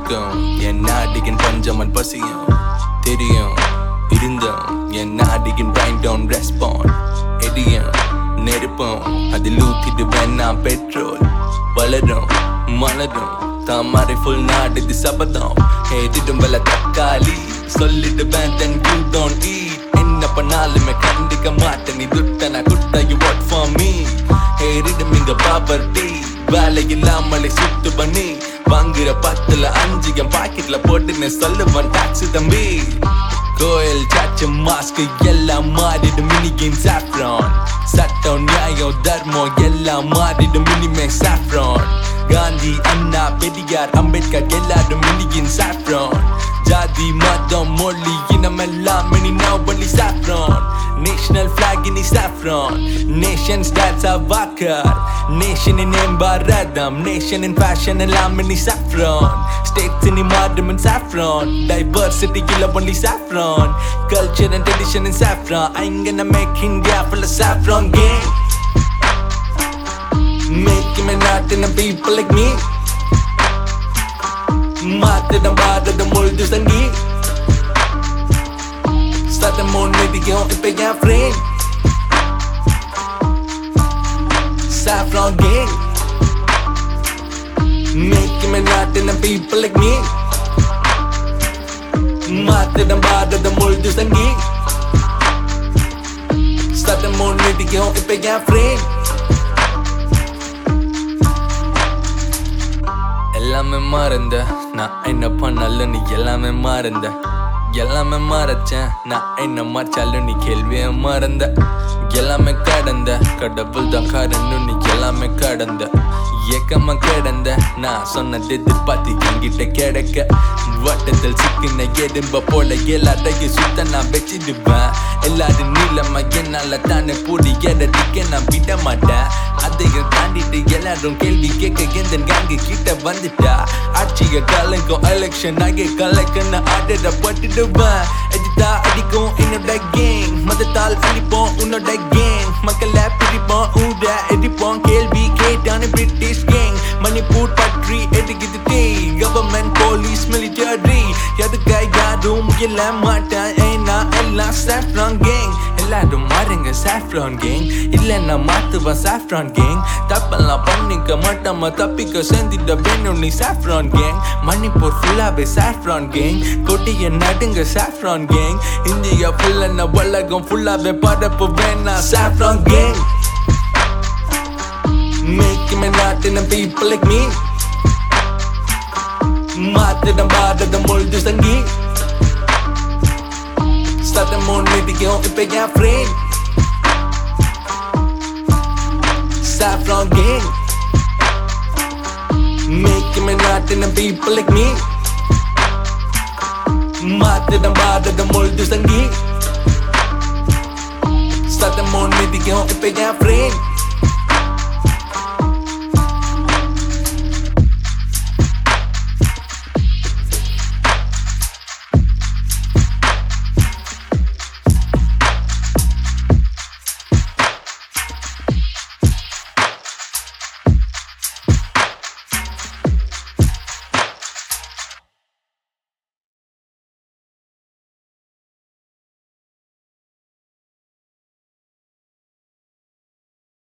இருக்கும் என் நாடியின் பஞ்சமன் பசியும் தெரியும் இருந்தும் என் நாடியின் ரைன் டவுன் ரெஸ்பாண்ட் எரியும் நெருப்பம் அதில் ஊத்திட்டு வேணா பெட்ரோல் வளரும் மலரும் தாமரை ஃபுல் நாடு இது சபதம் எதிடும் வெள்ள தக்காளி சொல்லிட்டு வேந்தன் யூ டோன்ட் ஈட் என்ன பண்ணாலுமே கண்டிக்க மாட்டேன் நீ துட்ட நான் குட்ட யூ வாட் ஃபார் மீ ஏறிடும் இங்க பாவர்ட்டி வேலை இல்லாமலே சுத்து பண்ணி வாங்குற பத்துல அஞ்சு என் பாக்கெட்ல போட்டுன்னு சொல்லுவன் டாக்ஸி தம்பி கோயில் சாச்சு மாஸ்க் எல்லாம் மாறிடும் மினிகின் சாஃப்ரான் சட்டம் நியாயம் தர்மம் எல்லாம் மாறிடும் மினிமே சாஃப்ரான் காந்தி அண்ணா பெரியார் அம்பேத்கர் எல்லாரும் மினிகின் சாஃப்ரான் ஜாதி மதம் மொழி இனமெல்லாம் மினி நவலி saffron national flag in saffron nation's that's a vakar nation in name Bharatham nation in fashion எல்லாம் in saffron states in modern in saffron diversity இல்ல only saffron culture and tradition in saffron I'm gonna make India full of saffron gang making me not in the people like me மாத்திடம் பாரதம் முழுது சங்கி சதம் முன்னிதிக்கும் இப்ப என் friend Saffron gang Making me not in the people like me மாத்திடம் பாரதம் முழுது சங்கி சதம் முன்னிதிக்கும் இப்ப என் ஃப்ரெண்ட் எல்லாமே மறந்த நான் என்ன பண்ணாலும் நீ எல்லாமே மறந்த எல்லாமே மறைச்சேன் நான் என்ன மறைச்சாலும் நீ கேள்விய மறந்த எல்லாமே கடந்த கடவுள் தான் காரணம் நீ எல்லாமே கடந்த ஏக்கமா கிடந்த நான் சொன்னது எதிர்பார்த்து என்கிட்ட கிடைக்க வட்டத்தில் சிக்கின எறும்ப போல எல்லாத்தையும் சுத்த நான் வச்சிடுவேன் எல்லாரும் நீளமா என்னால தானே பூடி எடத்துக்கு நான் விட மாட்டேன் அதையும் தாண்டிட்டு எல்லாரும் கேள்வி கேட்க எந்த கேங்கு கிட்ட வந்துட்டா ஆட்சிய கலங்கும் எலெக்ஷன் ஆகிய கலக்கன்னு ஆர்டர பட்டுடுவேன் எதிர்த்தா அடிக்கும் என்னோட கேங் மதத்தால் அழிப்போம் உன்னோட கேங் மக்களை பிரிப்போம் ஊட எரிப்போம் கேள்வி கேட்டான பிரிட்டிஷ் கேங் மணிப்பூர் பற்றி எதுக்குது டே கவர்மெண்ட் போலீஸ் மிலிட்டரி எதுக்கு யாரும் இல்ல மாட்டேன் ஏன்னா எல்லாம் சாஃப்ரான் கேங் எல்லாரும் மாறுங்க சாஃப்ரான் கேங் இல்லைன்னா மாத்துவ சாஃப்ரான் கேங் தப்பெல்லாம் பண்ணிக்க மாட்டோமா தப்பிக்க சேர்ந்துட்ட வேணும் நீ சாஃப்ரான் கேங் மணிப்பூர் ஃபுல்லாவே சாஃப்ரான் கேங் கொடிய நடுங்க சாஃப்ரான் கேங் இந்தியா ஃபுல்லா உலகம் ஃபுல்லாவே பரப்பு வேணா saffron gang Making me not in the people like me மாத்திடம் பாரதம் முழுது சங்கி சதம் முன்னிதிக்கும் இப்ப என் friend Saffron gang Making me not in the people like me மாத்திடம் பாரதம் முழுது சங்கி சதம் முன்னிதிக்கும் இப்ப என் ஃப்ரெண்ட்